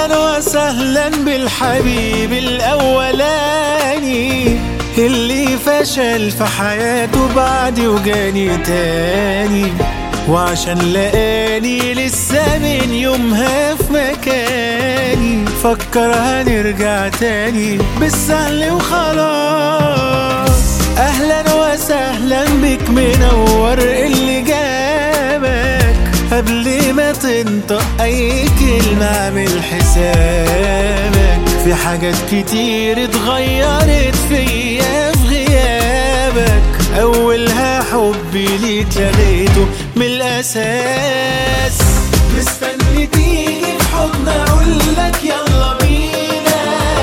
اهلا وسهلا بالحبيب الاولاني اللي فشل في حياته بعدي وجاني تاني وعشان لقاني لسه من يومها في مكاني فكر هنرجع تاني بالسهل وخلاص اهلا وسهلا بك منور اللي جابك قبل ما تنطق اي كلمة اعمل حسابك في حاجات كتير اتغيرت فيا في غيابك اولها حبي ليك لغيته من الاساس مستني تيجي في حضن اقولك يلا بينا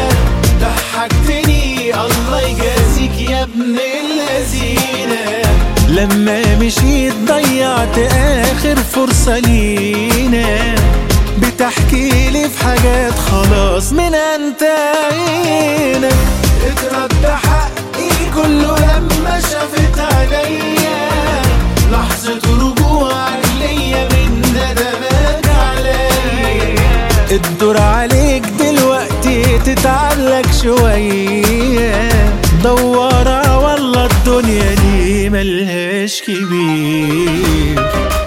ضحكتني الله يجازيك يا ابن اللذينة لما مشيت ضيعت اخر فرصة لينا بتحكي لي في حاجات خلاص من انتهينا اترد حقي كله لما شافت عينيا لحظة رجوعك ليا من ندمك عليا الدور عليك دلوقتي تتعلق شوية دورة والله الدنيا دي ملهاش كبير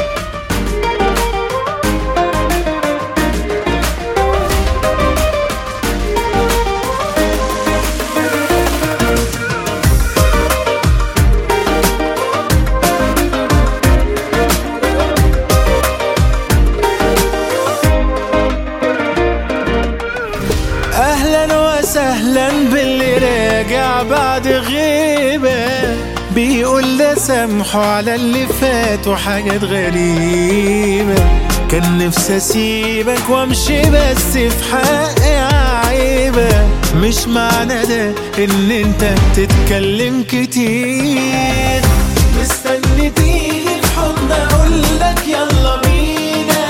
اهلا وسهلا باللي راجع بعد غيبة بيقول ده سامحه على اللي فات وحاجات غريبة كان نفسي اسيبك وامشي بس في حقي عيبة مش معنى ده ان انت تتكلم كتير مستني تيجي في حضن اقولك يلا بينا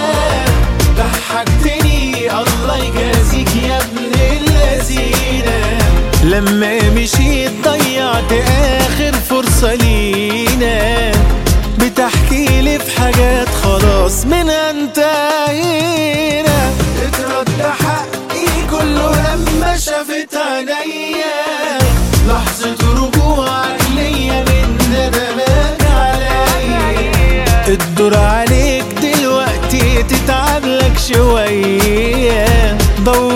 ضحكتني الله يجازيك يا ابن اللذينة لما مشيت ضيعت اخر فرصة لينا بتحكي لي في حاجات خلاص من انتهينا اترد حقي كله لما شافت عينيا لحظة رجوعك ليا من ندمك عليا الدور عليك دلوقتي تتعب لك شوية دور